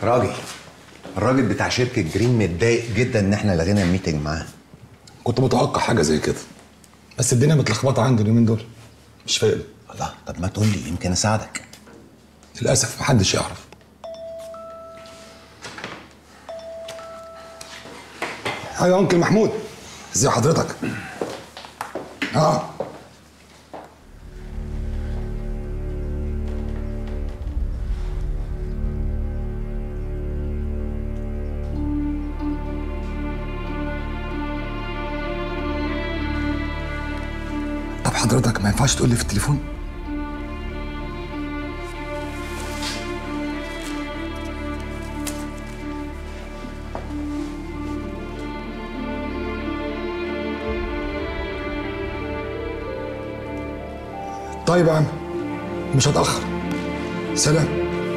راجل الراجل بتاع شركه جرين متضايق جدا ان احنا لغينا الميتنج معاه كنت متوقع حاجه زي كده بس الدنيا متلخبطه عندي اليومين دول مش فاهم الله طب ما تقول لي يمكن اساعدك للاسف محدش يعرف ايوه انكل محمود ازي حضرتك اه طب حضرتك ما ينفعش تقول لي في التليفون طيب يا عم مش هتأخر سلام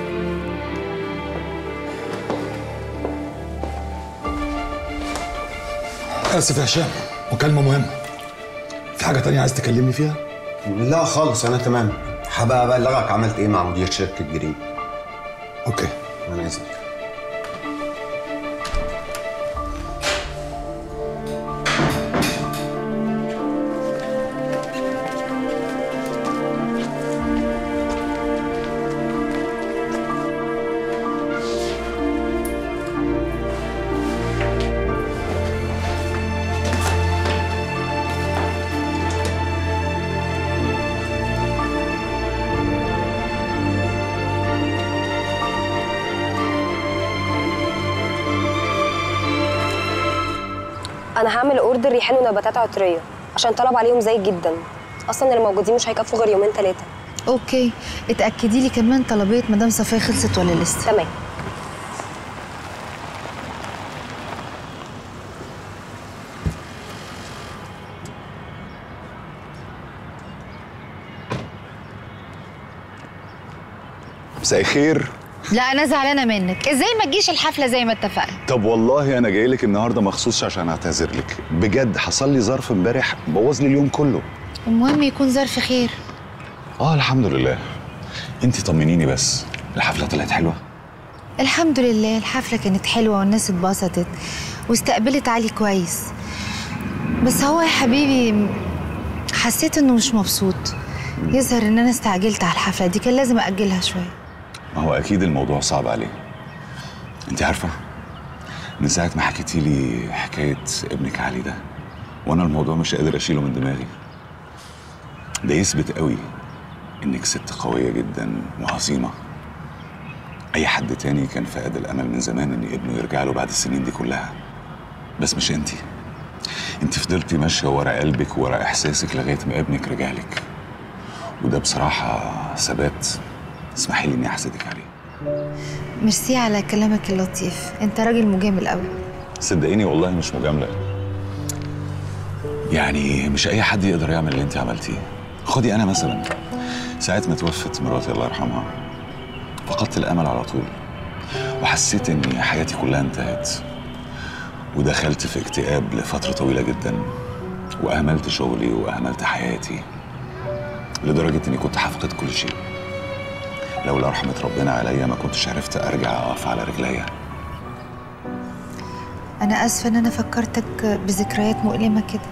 آسف يا هشام مكالمة مهمة في حاجة تانية عايز تكلمني فيها؟ لا خالص انا تمام هبقى ابلغك عملت ايه مع مدير شركه جرين اوكي انا اذنك انا هعمل اوردر ريحان ونباتات عطريه عشان طلب عليهم زايد جدا اصلا اللي موجودين مش هيكفوا غير يومين ثلاثه اوكي اتاكدي لي كمان طلبيه مدام صفيه خلصت ولا لسه تمام مساء الخير لا انا زعلانه منك ازاي ما تجيش الحفله زي ما اتفقنا طب والله انا جاي لك النهارده مخصوص عشان اعتذر لك بجد حصل لي ظرف امبارح بوظ لي اليوم كله المهم يكون ظرف خير اه الحمد لله انت طمنيني بس الحفله طلعت حلوه الحمد لله الحفله كانت حلوه والناس اتبسطت واستقبلت علي كويس بس هو يا حبيبي حسيت انه مش مبسوط يظهر ان انا استعجلت على الحفله دي كان لازم اجلها شويه ما هو اكيد الموضوع صعب عليه انت عارفه من ساعه ما حكيتي لي حكايه ابنك علي ده وانا الموضوع مش قادر اشيله من دماغي ده يثبت قوي انك ست قويه جدا وعظيمه اي حد تاني كان فقد الامل من زمان ان ابنه يرجع له بعد السنين دي كلها بس مش انتي انت فضلتي ماشيه ورا قلبك ورا احساسك لغايه ما ابنك رجع لك وده بصراحه ثبات اسمحي لي اني احسدك عليه ميرسي على كلامك اللطيف انت راجل مجامل قوي صدقيني والله مش مجامله يعني مش اي حد يقدر يعمل اللي انت عملتيه خدي انا مثلا ساعه ما توفت مراتي الله يرحمها فقدت الامل على طول وحسيت ان حياتي كلها انتهت ودخلت في اكتئاب لفتره طويله جدا واهملت شغلي واهملت حياتي لدرجه اني كنت هفقد كل شيء لولا رحمه ربنا عليا ما كنتش عرفت ارجع اقف على رجليا انا اسفه ان انا فكرتك بذكريات مؤلمه كده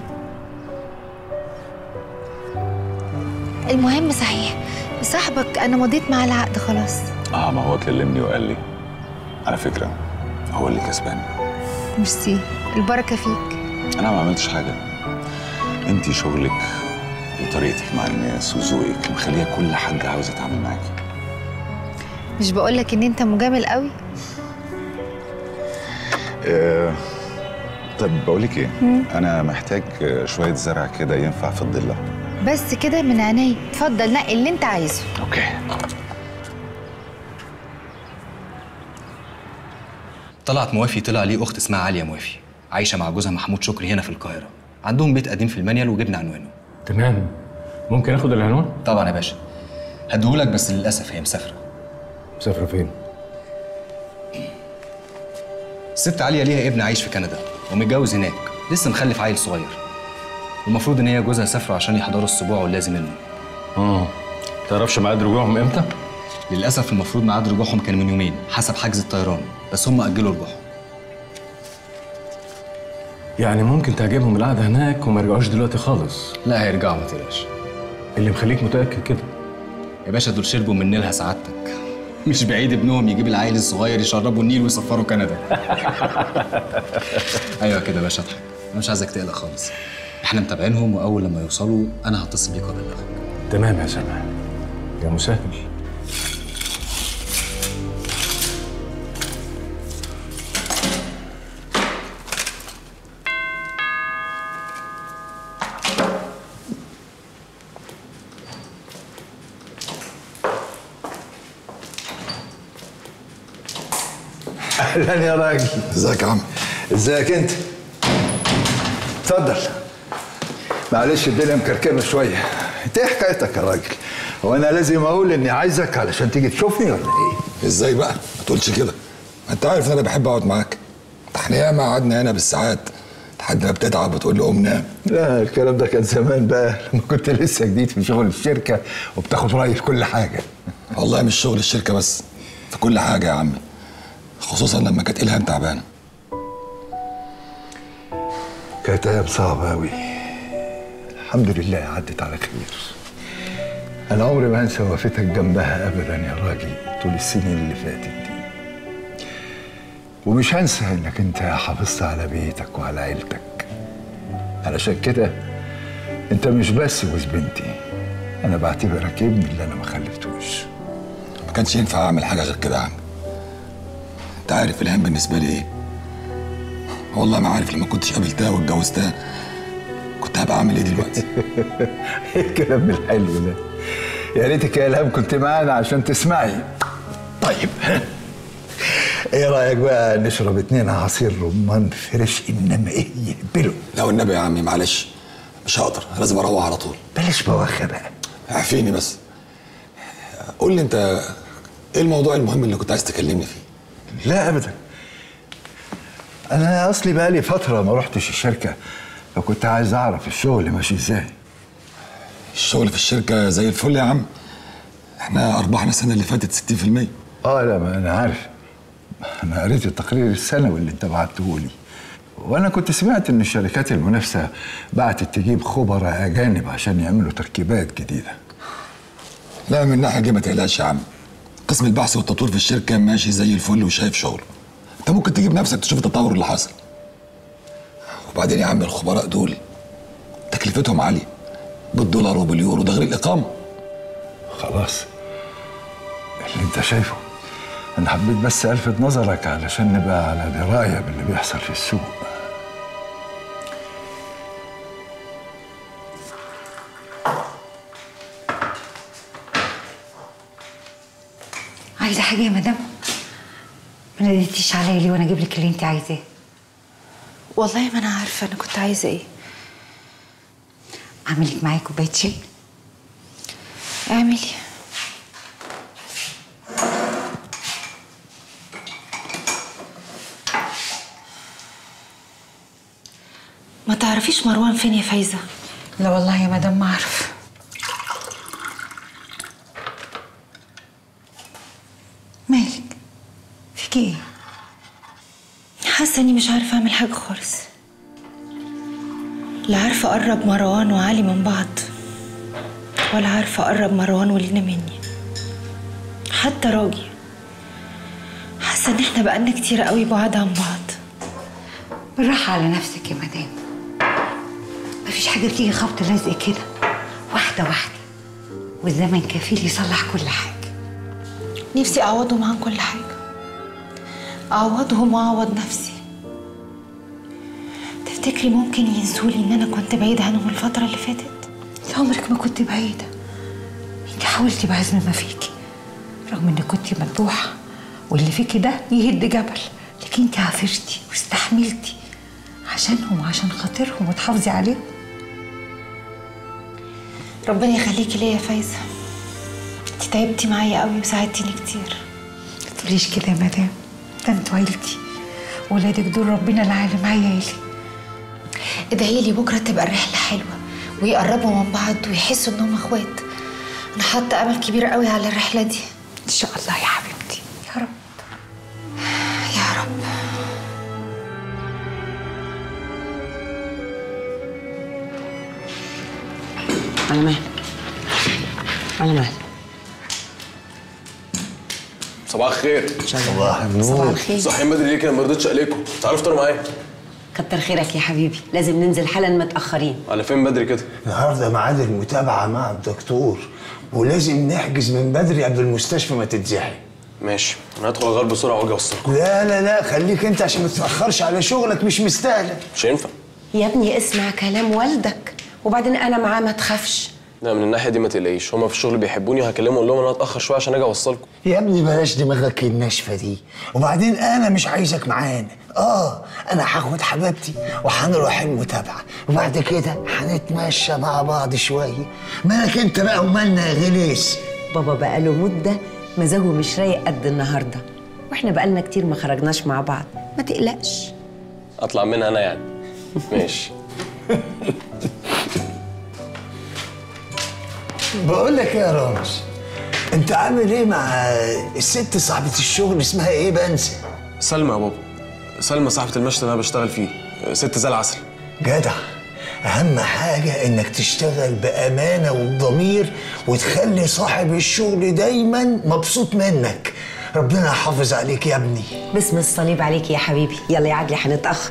المهم صحيح صاحبك انا مضيت مع العقد خلاص اه ما هو كلمني وقال لي على فكره هو اللي كسبان ميرسي البركه فيك انا ما عملتش حاجه انت شغلك وطريقتك مع الناس وذوقك مخليه كل حد عاوز يتعامل معاكي مش بقولك ان انت مجامل قوي آه طب بقول لك ايه انا محتاج آه، شويه زرع كده ينفع في الضله بس كده من عيني اتفضل نقي اللي انت عايزه اوكي طلعت موافي طلع ليه اخت اسمها عليا موافي عايشه مع جوزها محمود شكري هنا في القاهره عندهم بيت قديم في المانيال وجبنا عنوانه تمام ممكن اخد العنوان طبعا يا باشا هديهولك بس للاسف هي مسافره مسافره فين الست عليا ليها ابن عايش في كندا ومتجوز هناك لسه مخلف عيل صغير والمفروض ان هي جوزها سافروا عشان يحضروا السبوع واللازم منه اه تعرفش ميعاد رجوعهم امتى للاسف المفروض ميعاد رجوعهم كان من يومين حسب حجز الطيران بس هم اجلوا رجوعهم يعني ممكن تعجبهم القعده هناك وما يرجعوش دلوقتي خالص لا هيرجعوا ما تقلقش اللي مخليك متاكد كده يا باشا دول شربوا من نيلها سعادتك مش بعيد ابنهم يجيب العيل الصغير يشربوا النيل ويسفروا كندا ايوه كده يا باشا اضحك انا مش عايزك تقلق خالص احنا متابعينهم واول لما يوصلوا انا هتصل بيك وابلغك تمام يا سامح يا مسهل اهلا يا راجل ازيك يا عم ازيك انت اتفضل معلش الدنيا مكركبه شويه انت ايه حكايتك يا راجل هو انا لازم اقول اني عايزك علشان تيجي تشوفني ولا ايه ازاي بقى ما تقولش كده انت عارف ان انا بحب اقعد معاك احنا ياما قعدنا هنا بالساعات لحد ما بتتعب وتقول لي قوم نام لا الكلام ده كان زمان بقى لما كنت لسه جديد في شغل الشركه وبتاخد رايي في كل حاجه والله مش شغل الشركه بس في كل حاجه يا عمي خصوصا لما كانت الهام تعبانه كانت ايام صعبه قوي الحمد لله عدت على خير انا عمري ما انسى وقفتك جنبها ابدا يا راجل طول السنين اللي فاتت دي ومش هنسى انك انت حافظت على بيتك وعلى عيلتك علشان كده انت مش بس جوز بنتي انا بعتبرك ابني اللي انا ما خلفتوش ما كانش ينفع اعمل حاجه غير كده يا عم انت عارف الهام بالنسبه لي ايه والله ما عارف لما كنتش قابلتها واتجوزتها كنت هبقى اعمل ايه دلوقتي ايه الكلام الحلو ده يا ريتك يا الهام كنت معانا عشان تسمعي طيب ايه رايك بقى نشرب اتنين عصير رمان فريش انما ايه يهبلوا لا والنبي يا عمي معلش مش هقدر لازم اروح على طول بلاش بواخه بقى اعفيني بس قول لي انت ايه الموضوع المهم اللي كنت عايز تكلمني فيه لا ابدا انا اصلي بقالي فتره ما رحتش الشركه فكنت عايز اعرف الشغل ماشي ازاي الشغل في الشركه زي الفل يا عم احنا ارباحنا السنه اللي فاتت 60% اه لا ما انا عارف انا قريت التقرير السنوي اللي انت بعته لي وانا كنت سمعت ان الشركات المنافسه بعتت تجيب خبراء اجانب عشان يعملوا تركيبات جديده لا من الناحيه دي ما تقلقش يا عم قسم البحث والتطوير في الشركه ماشي زي الفل وشايف شغل انت ممكن تجيب نفسك تشوف التطور اللي حصل وبعدين يا عم الخبراء دول تكلفتهم عاليه بالدولار وباليورو ده غير الاقامه خلاص اللي انت شايفه انا حبيت بس الفت نظرك علشان نبقى على درايه باللي بيحصل في السوق عايزه حاجه يا مدام ما ناديتيش عليا ليه وانا اجيب لك اللي انت عايزاه والله ما انا عارفه انا كنت عايزه ايه اعمل لك معايا كوبايه شاي اعملي ما تعرفيش مروان فين يا فايزه لا والله يا مدام ما اعرف مالك فيكي ايه حاسه اني مش عارفه اعمل حاجه خالص لا عارفه اقرب مروان وعلي من بعض ولا عارفه اقرب مروان ولينا مني حتى راجي حاسه ان احنا بقالنا كتير قوي بعاد عن بعض بالراحه على نفسك يا مدام مفيش حاجه بتيجي خبط لازق كده واحده واحده والزمن كفيل يصلح كل حاجه نفسي اعوضهم عن كل حاجه اعوضهم واعوض نفسي تفتكري ممكن ينسولي ان انا كنت بعيده عنهم الفتره اللي فاتت عمرك ما كنت بعيده انت حاولتي بعزم ما فيكي رغم انك كنت مذبوحه واللي فيكي ده يهد جبل لكن انت عافرتي واستحملتي عشانهم وعشان خاطرهم وتحافظي عليهم ربنا يخليكي ليا يا فايزه انت تعبتي معايا قوي وساعدتيني كتير ما تقوليش كده يا مدام ده انتوا عيلتي ولادك دول ربنا العالم عيالي ادعي لي بكره تبقى الرحله حلوه ويقربوا من بعض ويحسوا انهم اخوات انا حاطه امل كبير قوي على الرحله دي ان شاء الله يا حبيبتي يا رب يا رب على مهل على مهل صباح الخير صباح صباح الخير صاحيين بدري ليه كده ما رضيتش عليكم تعالوا افطروا معايا كتر خيرك يا حبيبي لازم ننزل حالا متاخرين على فين بدري كده النهارده ميعاد المتابعه مع الدكتور ولازم نحجز من بدري قبل المستشفى ما تتزحم ماشي انا هدخل اغير بسرعه واجي اوصلكم لا لا لا خليك انت عشان ما تتاخرش على شغلك مش مستاهله مش هينفع يا ابني اسمع كلام والدك وبعدين انا معاه ما تخافش لا من الناحيه دي ما تقلقيش هما في الشغل بيحبوني هكلمهم اقول لهم انا هتاخر شويه عشان اجي اوصلكم يا ابني بلاش دماغك الناشفه دي وبعدين انا مش عايزك معانا اه انا هاخد حبيبتي وهنروح المتابعه وبعد كده هنتمشى مع بعض شويه مالك انت بقى ومالنا يا غليس بابا بقاله مده مزاجه مش رايق قد النهارده واحنا بقالنا كتير ما خرجناش مع بعض ما تقلقش اطلع منها انا يعني ماشي بقول لك إيه يا رامز انت عامل ايه مع الست صاحبه الشغل اسمها ايه بنسى سلمى يا بابا سلمى صاحبه المشتى اللي انا بشتغل فيه ست زي العسل جدع اهم حاجه انك تشتغل بامانه وبضمير وتخلي صاحب الشغل دايما مبسوط منك ربنا يحافظ عليك يا ابني باسم الصليب عليك يا حبيبي يلا يا عدلي هنتاخر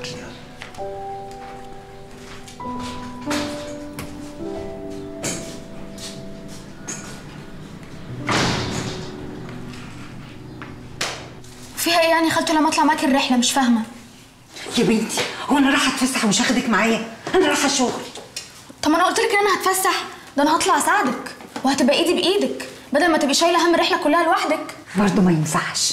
فيها ايه يعني خالته لما اطلع معاكي الرحله مش فاهمه يا بنتي هو انا رايحه اتفسح ومش هاخدك معايا انا رايحه شغل طب ما انا قلت لك ان انا هتفسح ده انا هطلع اساعدك وهتبقى ايدي بايدك بدل ما تبقي شايله هم الرحله كلها لوحدك برضه ما ينفعش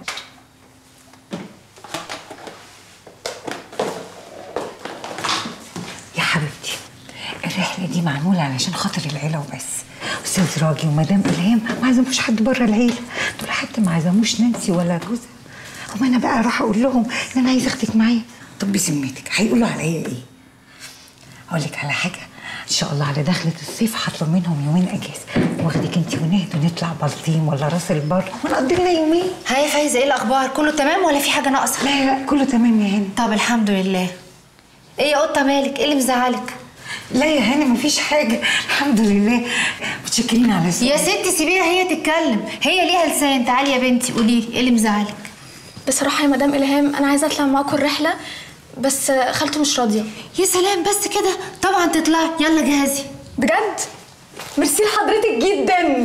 يا حبيبتي الرحله دي معموله علشان خاطر العيله وبس استاذ راجي ومدام الهام ما عزموش حد بره العيله دول حتى ما عزموش نانسي ولا جوزها هو انا بقى راح اقول لهم ان انا عايزه اخدك معايا طب بذمتك هيقولوا عليا ايه اقول لك على حاجه ان شاء الله على دخلة الصيف هطلب منهم يومين اجازه واخدك انت ونهد ونطلع بلطيم ولا راس البر ونقضي لنا يومين هاي فايزه ايه الاخبار كله تمام ولا في حاجه ناقصه لا لا كله تمام يا هاني طب الحمد لله ايه يا قطه مالك ايه اللي مزعلك لا يا هاني مفيش حاجه الحمد لله متشكرين على يا سؤالك. ستي سيبيها هي تتكلم هي ليها لسان تعالي يا بنتي قولي لي ايه اللي مزعلك بصراحه يا مدام الهام انا عايزه اطلع معاكم الرحله بس خالته مش راضيه يا سلام بس كده طبعا تطلعي يلا جهزي بجد ميرسي لحضرتك جدا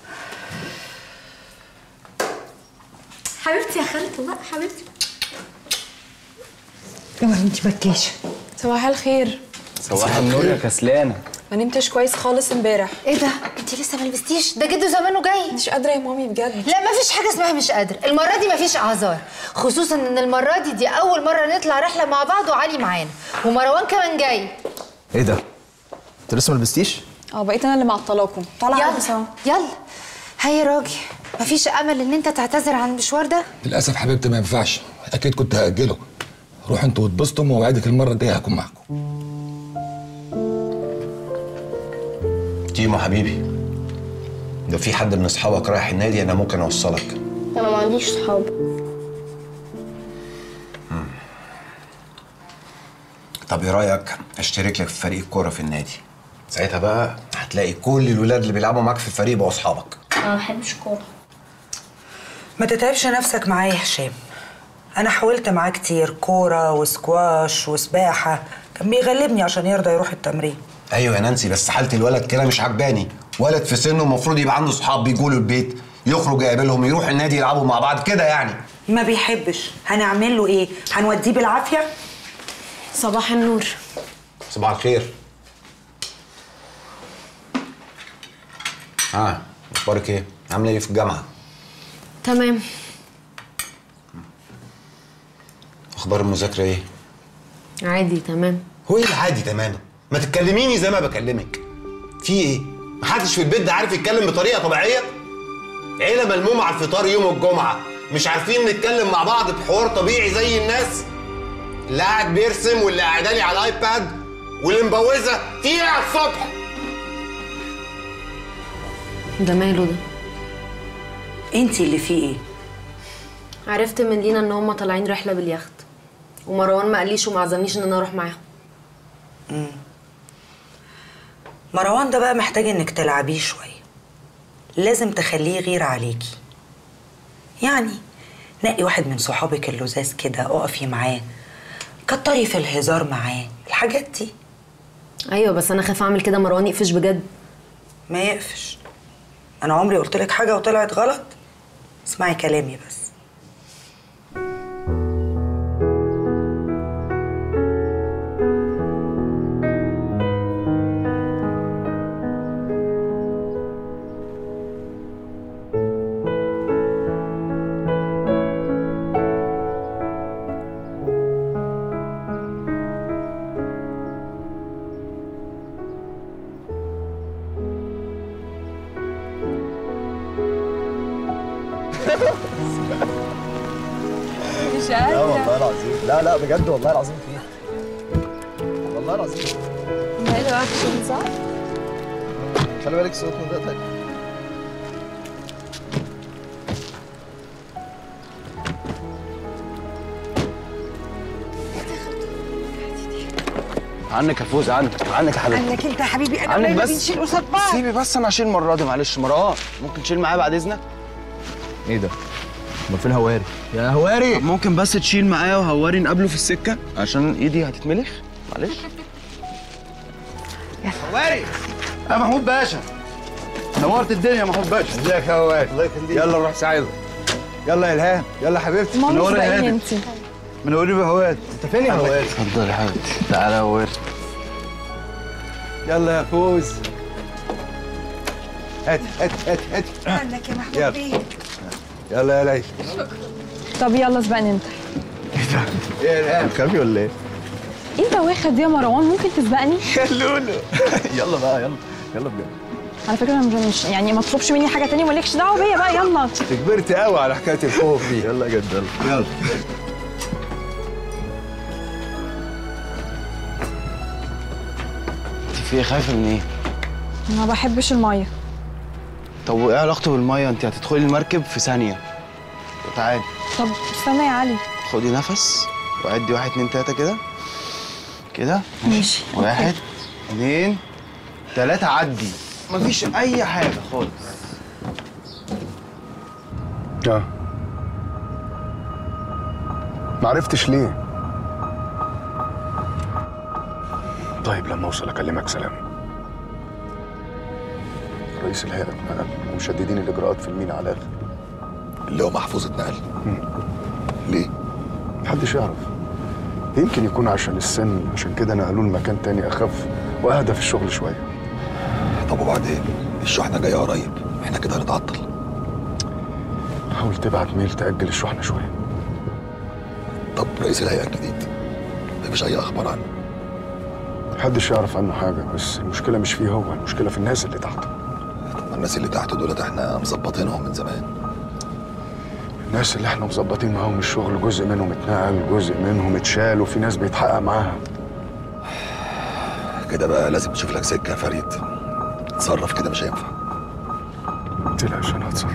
حبيبتي يا خالته بقى حبيبتي اوعي انت بكاشه صباح الخير صباح النور يا كسلانه ما نمتش كويس خالص امبارح ايه ده انت لسه ما لبستيش ده جده زمانه جاي مش قادره يا مامي بجد لا مفيش حاجه اسمها مش قادره المره دي مفيش اعذار خصوصا ان المره دي دي اول مره نطلع رحله مع بعض وعلي معانا ومروان كمان جاي ايه ده؟ انت لسه ما لبستيش؟ اه بقيت انا اللي معطلاكم طالعه يلا قلب سوا يلا هيا راجل مفيش امل ان انت تعتذر عن المشوار ده للاسف حبيبتي ما ينفعش اكيد كنت هاجله روح انتوا واتبسطوا واوعدك المره الجايه هكون معاكم تيمو حبيبي لو في حد من اصحابك رايح النادي انا ممكن اوصلك انا ما عنديش صحاب طب ايه رايك اشترك لك في فريق الكوره في النادي ساعتها بقى هتلاقي كل الولاد اللي بيلعبوا معاك في الفريق بقوا اصحابك انا ما بحبش كوره ما تتعبش نفسك معايا يا هشام انا حاولت معاه كتير كوره وسكواش وسباحه كان بيغلبني عشان يرضى يروح التمرين ايوه يا نانسي بس حاله الولد كده مش عجباني ولد في سنه المفروض يبقى عنده صحاب بيجوا له البيت يخرج يقابلهم يروح النادي يلعبوا مع بعض كده يعني ما بيحبش هنعمل له ايه هنوديه بالعافيه صباح النور صباح الخير اه اخبارك ايه عامله ايه في الجامعه تمام اخبار المذاكره ايه عادي تمام هو ايه العادي تماما ما تتكلميني زي ما بكلمك في ايه محدش في البيت ده عارف يتكلم بطريقه طبيعيه عيله ملمومه على الفطار يوم الجمعه مش عارفين نتكلم مع بعض بحوار طبيعي زي الناس اللي قاعد بيرسم واللي قاعده لي على الايباد واللي مبوزه في ايه على الصبح ده ماله ده انت اللي فيه ايه عرفت من لينا ان هم طالعين رحله باليخت ومروان ما قاليش وما عزمنيش ان انا اروح معاهم مم. مروان ده بقى محتاج انك تلعبيه شويه لازم تخليه يغير عليكي يعني نقي واحد من صحابك اللزاز كده اقفي معاه كتري في الهزار معاه الحاجات دي ايوه بس انا خايفه اعمل كده مروان يقفش بجد ما يقفش انا عمري قلت لك حاجه وطلعت غلط اسمعي كلامي بس مش لا والله العظيم لا لا بجد والله العظيم فيه والله العظيم حلو اكشن صح؟ خلي بالك صوت من ده طيب عنك يا فوز عنك عنك يا حبيبتي عنك انت يا حبيبي انا عنك ولا بس بنشيل قصاد بعض سيبي بس انا اشيل المره دي معلش مروان ممكن تشيل معايا بعد اذنك ايه ده؟ امال فين هواري؟ يا هواري طب ممكن بس تشيل معايا وهواري نقابله في السكه عشان ايدي هتتملخ معلش هواري يا محمود باشا نورت الدنيا يا محمود باشا ازيك يا هواري الله يخليك يلا نروح سعيدة يلا يا الهام يلا حبيبتي ماما منورة يا سبقيني هانم. انتي منورين يا هواري انت فين يا هواري اتفضل يا حبيبتي تعالى يا هواري يلا يا فوز هات هات هات هات عنك يا محمود يلا. بيه يلا يا ليلى طب يلا سبقني انت ايه يا الهام خافي ولا ايه؟ انت واخد يا مروان ممكن تسبقني يا لولو يلا بقى يلا يلا بجد على فكره انا مش- مش يعني ما تطلبش مني حاجه تانية مالكش دعوه بيا بقى يلا انت كبرت قوي على حكايه الخوف دي يلا يا جد يلا يلا انت في ايه خايفه من ايه ما بحبش الميه طب وايه علاقته بالميه انت هتدخلي المركب في ثانيه وتعالي طب استنى يا علي خدي نفس وعدي واحد اتنين تلاته كده كده ماشي واحد اتنين تلاته عدي مفيش اي حاجه خالص اه ما عرفتش ليه طيب لما اوصل اكلمك سلام رئيس الهيئه اتنقل ومشددين الاجراءات في المينا على الاخر اللي هو محفوظ اتنقل ليه؟ محدش يعرف يمكن يكون عشان السن عشان كده نقلوه لمكان تاني اخف واهدى في الشغل شويه طب وبعدين؟ الشحنه جايه قريب احنا كده هنتعطل حاول تبعت ميل تاجل الشحنه شويه طب رئيس الهيئه الجديد مفيش اي اخبار عنه محدش يعرف عنه حاجه بس المشكله مش فيه هو المشكله في الناس اللي تحته طب ما الناس اللي تحت دولت احنا مظبطينهم من زمان الناس اللي احنا مظبطين معاهم الشغل جزء منهم اتنقل جزء منهم اتشال وفي ناس بيتحقق معاها كده بقى لازم تشوف لك سكه يا فريد تصرف كده مش هينفع متقلقش انا هتصرف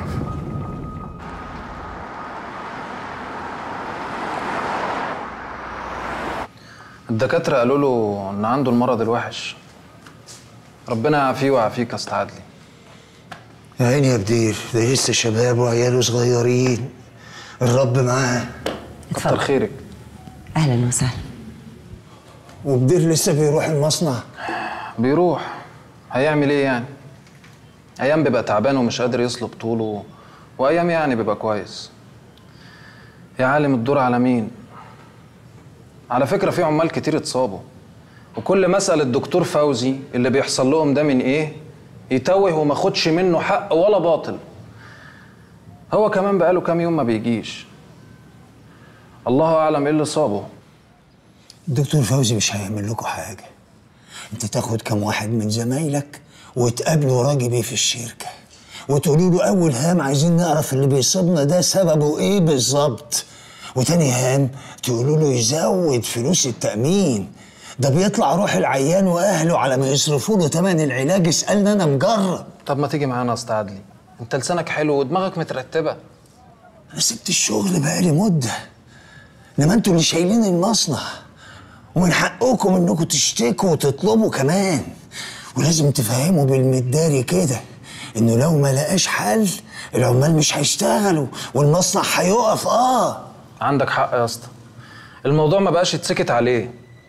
الدكاترة قالوا له إن عنده المرض الوحش ربنا يعافيه ويعافيك يا أستاذ عدلي يا عيني يا بدير ده لسه شباب وعياله صغيرين الرب معاه كتر خيرك اهلا وسهلا وبدير لسه بيروح المصنع بيروح هيعمل إيه يعني؟ أيام بيبقى تعبان ومش قادر يصلب طوله وأيام يعني بيبقى كويس يا عالم الدور على مين؟ على فكرة في عمال كتير اتصابوا وكل ما اسأل الدكتور فوزي اللي بيحصل لهم ده من إيه يتوه وما خدش منه حق ولا باطل هو كمان بقاله كام يوم ما بيجيش الله أعلم إيه اللي صابه الدكتور فوزي مش هيعمل لكم حاجه انت تاخد كام واحد من زمايلك وتقابلوا راجل بيه في الشركه وتقولوا له اول هام عايزين نعرف اللي بيصيبنا ده سببه ايه بالظبط وتاني هام تقولوا له يزود فلوس التامين ده بيطلع روح العيان واهله على ما يصرفوا له ثمن العلاج اسالني انا مجرب طب ما تيجي معانا يا أستاذ عدلي انت لسانك حلو ودماغك مترتبه انا سبت الشغل بقالي مده انما انتوا اللي شايلين المصنع ومن حقكم انكم تشتكوا وتطلبوا كمان ولازم تفهموا بالمداري كده انه لو ما لقاش حل العمال مش هيشتغلوا والمصنع هيقف اه عندك حق يا اسطى الموضوع ما بقاش يتسكت عليه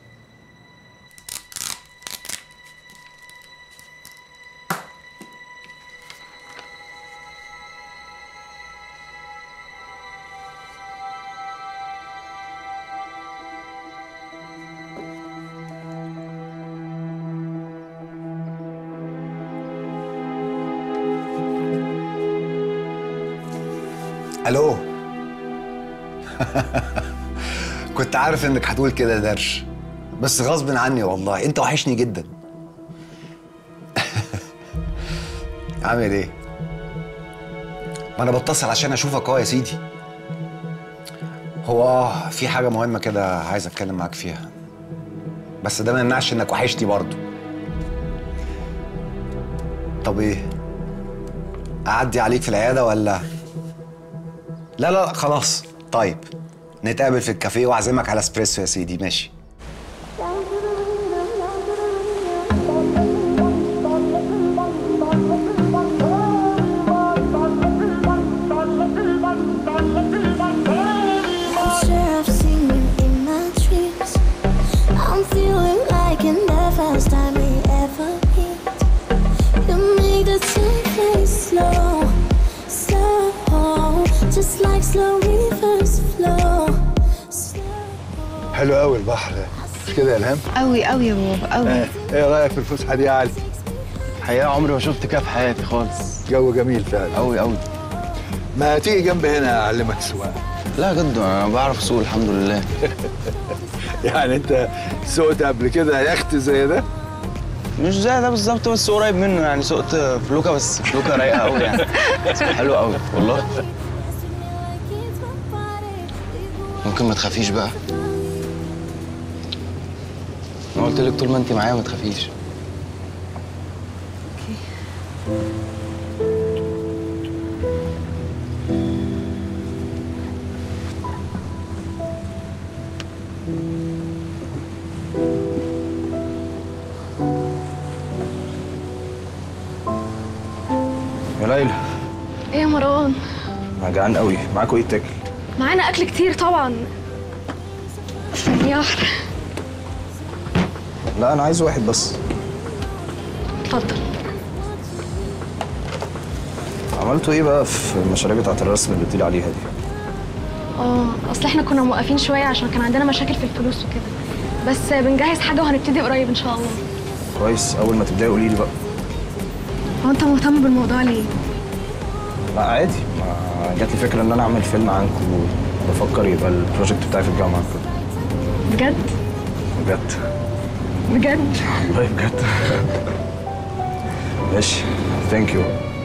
الو كنت عارف انك هتقول كده يا درش بس غصب عني والله انت وحشني جدا عامل ايه ما انا بتصل عشان اشوفك اهو يا سيدي هو اه في حاجه مهمه كده عايز اتكلم معاك فيها بس ده ما يمنعش انك وحشتي برضه طب ايه اعدي عليك في العياده ولا لا لا خلاص طيب نتقابل في الكافيه واعزمك على اسبريسو يا سيدي ماشي I'm sure I've seen you in my dreams. I'm feeling like in the first time we ever meet. You make the time fly slow, slow, just like slow rivers flow. حلو قوي البحر ده مش كده يا الهام؟ قوي قوي يا بابا قوي آه، ايه رايك في الفسحه دي يا علي؟ الحقيقه عمري ما شفت كده في حياتي خالص جو جميل فعلا قوي قوي ما تيجي جنب هنا اعلمك السواقه لا جد انا بعرف اسوق الحمد لله يعني انت سوقت قبل كده يخت زي ده؟ مش زي ده بالظبط بس قريب منه يعني سوقت فلوكه بس فلوكه رايقه قوي يعني حلو قوي والله ممكن ما تخافيش بقى انا قلت لك طول ما انت معايا ما تخافيش يا ليلى ايه يا مروان انا جعان قوي معاكوا ايه تاكل معانا اكل كتير طبعا ثانية واحدة لا انا عايز واحد بس اتفضل عملتوا ايه بقى في المشاريع بتاعت الرسم اللي قلتيلي عليها دي اه اصل احنا كنا موقفين شوية عشان كان عندنا مشاكل في الفلوس وكده بس بنجهز حاجة وهنبتدي قريب ان شاء الله كويس اول ما تبداي قولي لي بقى هو انت مهتم بالموضوع ليه؟ لا عادي ما جات لي فكره ان انا اعمل فيلم عنكم بفكر يبقى البروجكت بتاعي في الجامعه كده بجد؟ بجد بجد؟ والله بجد ماشي ثانك يو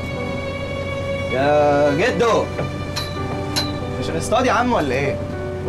يا جدو مش هنصطاد يا عم ولا ايه؟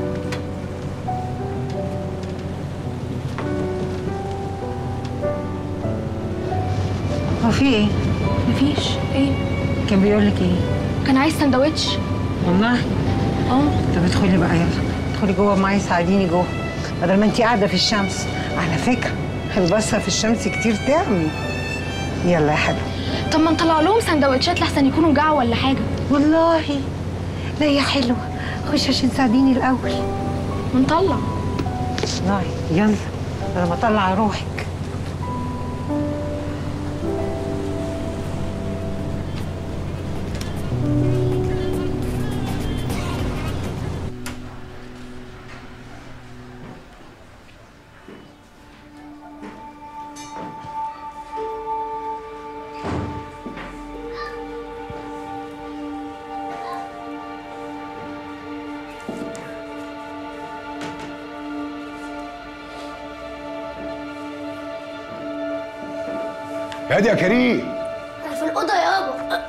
هو في ايه؟ مفيش ايه؟ كان بيقول لك ايه؟ كان عايز سندوتش والله؟ اه طب ادخلي بقى يلا ادخلي جوه معايا ساعديني جوه بدل ما انت قاعده في الشمس على فكره البصه في الشمس كتير تعمل يلا يا حلو طب ما نطلع لهم سندوتشات لحسن يكونوا جعوا ولا حاجة والله لا يا حلوه خش عشان تساعديني الاول ونطلع والله يلا انا ما اطلع روحك هادي يا كريم انا في الاوضه يابا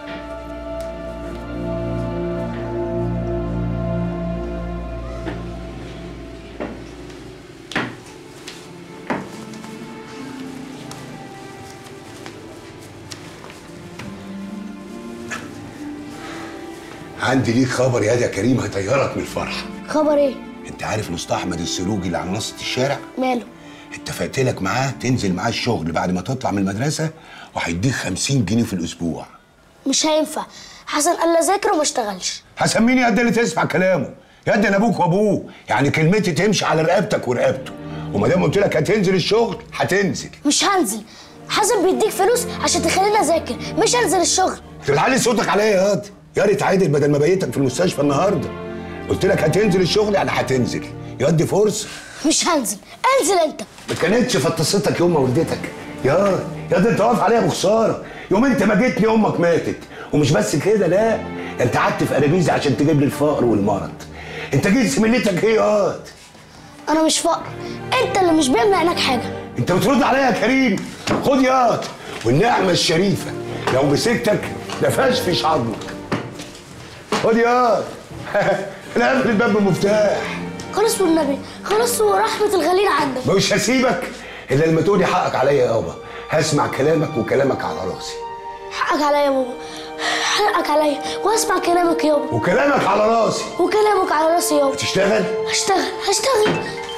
عندي ليك خبر يا ده كريم هيطيرك من الفرحه خبر ايه انت عارف مصطفى احمد السلوجي اللي على منصه الشارع ماله اتفقت لك معاه تنزل معاه الشغل بعد ما تطلع من المدرسه وهيديك 50 جنيه في الاسبوع مش هينفع حسن قال لي اذاكر وما اشتغلش حسن مين يا ده اللي تسمع كلامه يا ده انا ابوك وابوه يعني كلمتي تمشي على رقبتك ورقبته وما دام قلت لك هتنزل الشغل هتنزل مش هنزل حسن بيديك فلوس عشان تخليني اذاكر مش هنزل الشغل بتعلي صوتك عليا يا واد يا ريت عادل بدل ما بيتك في المستشفى النهارده قلت لك هتنزل الشغل يعني هتنزل يا واد دي فرصه مش هنزل انزل انت ما كانتش فطستك يوم ما ولدتك يا يا ده انت واقف عليها بخساره يوم انت ما جيتني امك ماتت ومش بس كده لا ده انت قعدت في ارابيزي عشان تجيب لي الفقر والمرض انت جيت سملتك ايه يا واد انا مش فقر انت اللي مش بيملى عينك حاجه انت بترد عليا يا كريم خد يا واد والنعمه الشريفه لو مسكتك لفشفش عظمك خد يا واد انا قافل الباب بمفتاح خلاص والنبي خلاص ورحمه الغالين عندك مش هسيبك الا لما تقولي حقك عليا يابا هسمع كلامك وكلامك على راسي حقك عليا يا بابا حقك عليا واسمع كلامك يابا وكلامك على راسي وكلامك على راسي يابا تشتغل هشتغل هشتغل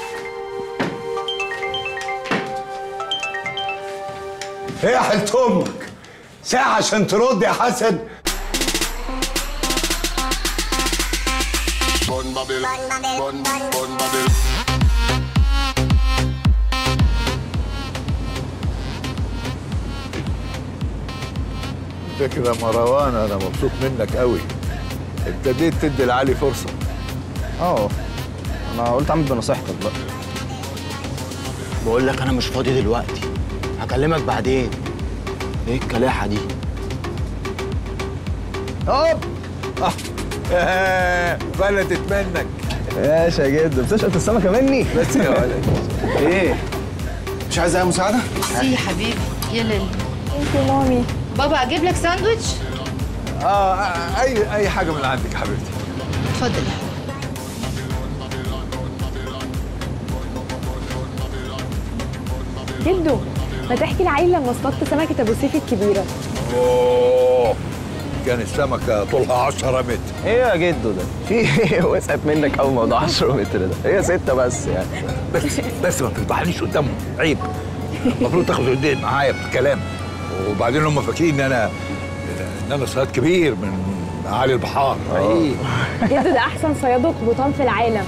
ايه يا حلت امك ساعة عشان ترد يا حسن فكرة يا مروان انا مبسوط منك قوي ابتديت تدي لعلي فرصة اه انا قلت اعمل بنصيحتك بقى بقول لك انا مش فاضي دلوقتي هكلمك بعدين ايه الكلاحه دي هوب آه. فلتت منك ماشي يا جد بتشقط السمكه مني بس يا ولد ايه مش عايز اي مساعده سي يا حبيبي يلا انت مامي بابا اجيب لك ساندوتش اه اي اي حاجة من عندك يا حبيبتي اتفضل جدو ما تحكي لعيل لما اصطدت سمكه ابو سيف الكبيره اوه كان السمكة طولها 10 متر ايه يا جدو ده في ايه وسعت منك اول موضوع 10 متر ده هي ستة بس يعني بس بس ما تفضحنيش قدامهم عيب المفروض تاخد ايدين معايا في الكلام وبعدين هم فاكرين ان انا ان انا صياد كبير من اعالي البحار عيب جدو ده احسن صياد اخطبوطان في العالم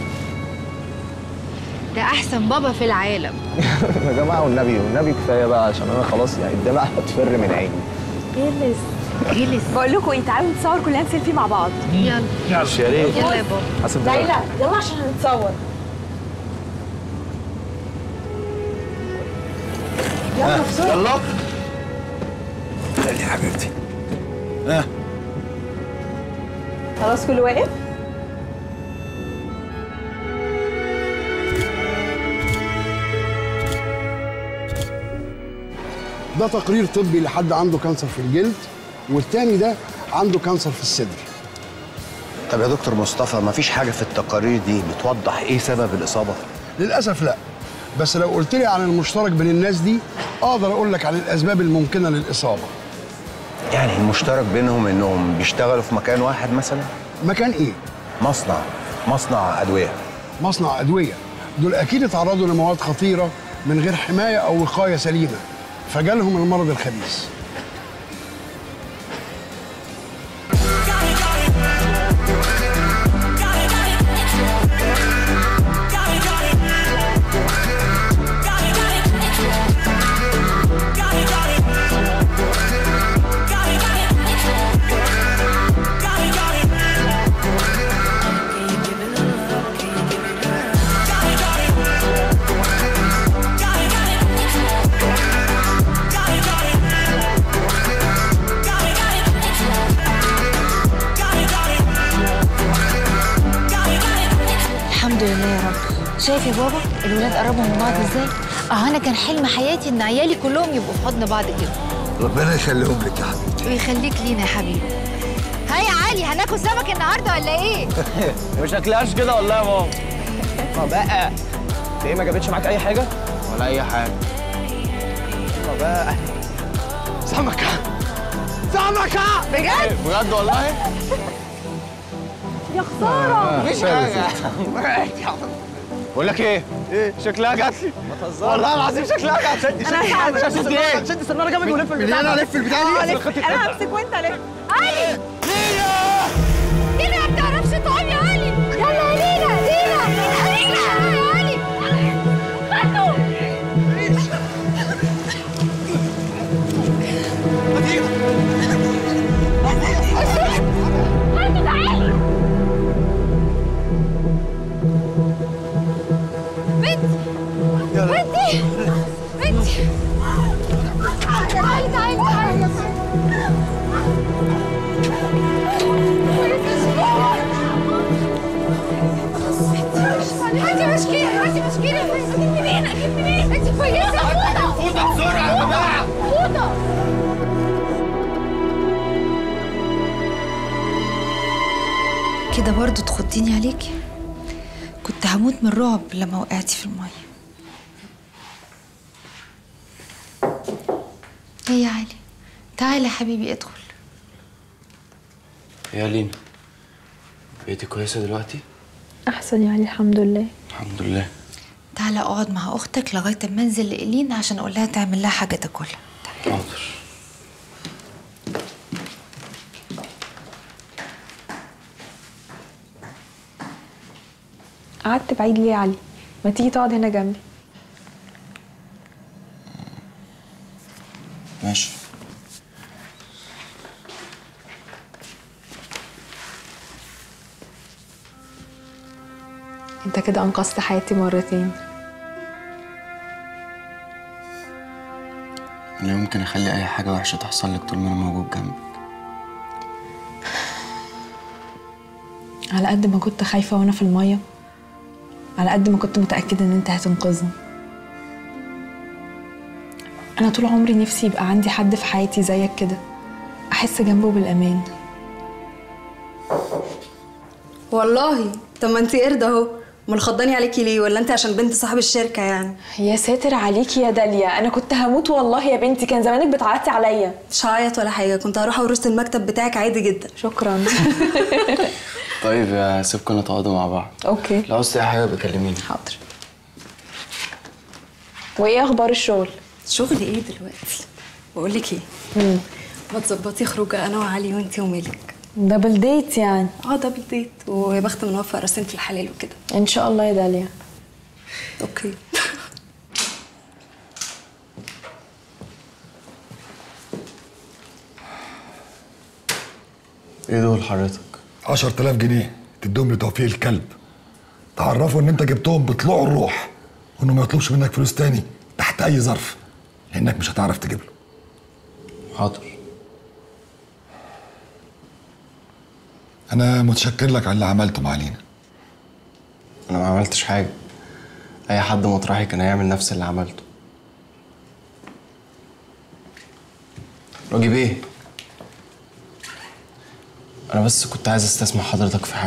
ده احسن بابا في العالم يا جماعه والنبي والنبي كفايه بقى عشان انا خلاص يعني الدمع هتفر من عيني جلس جلس بقول لكم ايه تعالوا نتصور كلنا سيلفي مع بعض يلا يا ريت يلا يا بابا حسب ليلى يلا عشان هنتصور يلا بسرعه يلا يلا يا حبيبتي ها خلاص كل واقف ده تقرير طبي لحد عنده كانسر في الجلد والتاني ده عنده كانسر في الصدر طب يا دكتور مصطفى مفيش حاجة في التقارير دي بتوضح ايه سبب الإصابة؟ للاسف لا بس لو قلت لي عن المشترك بين الناس دي اقدر اقول لك عن الاسباب الممكنه للاصابه يعني المشترك بينهم انهم بيشتغلوا في مكان واحد مثلا؟ مكان ايه مصنع مصنع أدوية مصنع ادويه دول اكيد اتعرضوا لمواد خطيره من غير حمايه او وقايه سليمه فجالهم المرض الخبيث الحمد لله يا رب شايف يا بابا الولاد قربوا من بعض ازاي اه انا كان حلم حياتي ان عيالي كلهم يبقوا في حضن بعض كده ربنا يخليهم لك يا حبيبتي ويخليك لينا يا حبيبي ها يا علي هناكل سمك النهارده ولا ايه مش هتلاقيهاش كده والله يا ماما ما بقى انت ايه ما جابتش معاك اي حاجه ولا اي حاجه ما بقى سمكه سمكه بجد بجد والله يا خساره مفيش حاجه بقول لك ايه؟ ايه؟ شكلها جات لي والله العظيم شكلها جات لي انا هساعدك شد ايه؟ شد السناره جنبي ولف من البتاع هنا ده. الف البتاع دي؟ اه يخرب لف خطة انا إيه؟ همسك وانت لف علي لينا لينا ما بتعرفش تعوم يا علي يلا يا لينا لينا لينا يا علي خدوا خدوا تعالي بنتي بنتي بنتي تعالي تعالي تعالي هاتي مشكلة هاتي مشكلة اجيب منين اجيب منين انت كويسة فوطة فوطة بسرعة يا جماعة فوطة كده برضو تخضيني عليكي كنت هموت من الرعب لما وقعتي في المية ايه يا علي تعالى يا حبيبي ادخل يا لينا بقيتي كويسة دلوقتي؟ احسن يعني الحمد لله الحمد لله تعالى اقعد مع اختك لغايه اما انزل لإيلين عشان اقول لها تعمل لها حاجه تاكلها حاضر قعدت بعيد ليه يا علي ما تيجي تقعد هنا جنبي ماشي انت كده انقذت حياتي مرتين أنا يمكن أخلي أي حاجة وحشة تحصل لك طول ما أنا موجود جنبك على قد ما كنت خايفة وانا في المية على قد ما كنت متأكدة ان انت هتنقذني انا طول عمري نفسي يبقى عندي حد في حياتي زيك كده احس جنبه بالامان والله طب ما انت قرد اهو امال خضاني عليكي ليه ولا انت عشان بنت صاحب الشركه يعني يا ساتر عليكي يا داليا انا كنت هموت والله يا بنتي كان زمانك بتعيطي عليا مش هعيط ولا حاجه كنت هروح اورث المكتب بتاعك عادي جدا شكرا طيب يا سيبكم نتقعدوا مع بعض اوكي لو عاوزتي أي حاجة بكلميني حاضر وايه اخبار الشغل شغل ايه دلوقتي بقول لك ايه ما تظبطي خروجه انا وعلي وانت وملك دبل ديت يعني اه دبل ديت ويا بخت من وفق راسين في الحلال وكده ان شاء الله يا داليا اوكي إيه دول حضرتك؟ 10000 جنيه تديهم لتوفيق الكلب تعرفوا ان انت جبتهم بطلوع الروح وانه ما يطلبش منك فلوس تاني تحت اي ظرف لانك مش هتعرف تجيب له حاضر انا متشكر لك على اللي عملته مع لينا أنا ما عملتش حاجة أي حد مطرحي كان هيعمل نفس اللي عملته راجي بيه أنا بس كنت عايز أستسمع حضرتك في حاجة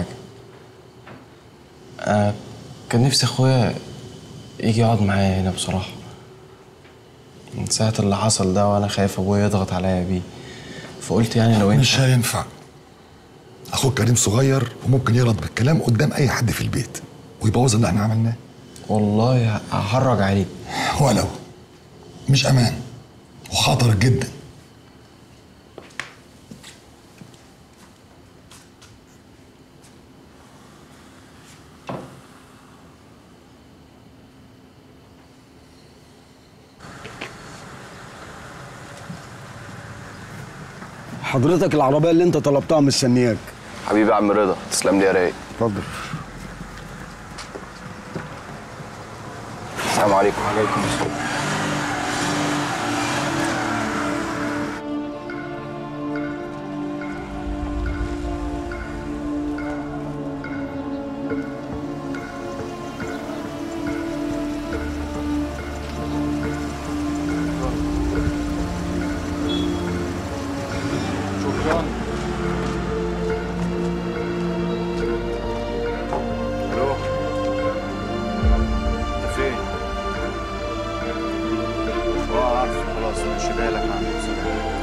أنا كان نفسي أخويا يجي يقعد معايا هنا بصراحة من ساعة اللي حصل ده وأنا خايف أبويا يضغط عليا بيه فقلت يعني لو أنت مش هينفع اخوك كريم صغير وممكن يغلط بالكلام قدام اي حد في البيت ويبوظ اللي احنا عملناه والله هحرج عليه ولو مش امان وخطر جدا حضرتك العربية اللي انت طلبتها مستنياك حبيبي يا عم رضا تسلم لي يا رايق اتفضل السلام عليكم وعليكم السلام شكرا الو انت فين؟ اه عارف خلاص ماشي بالك عن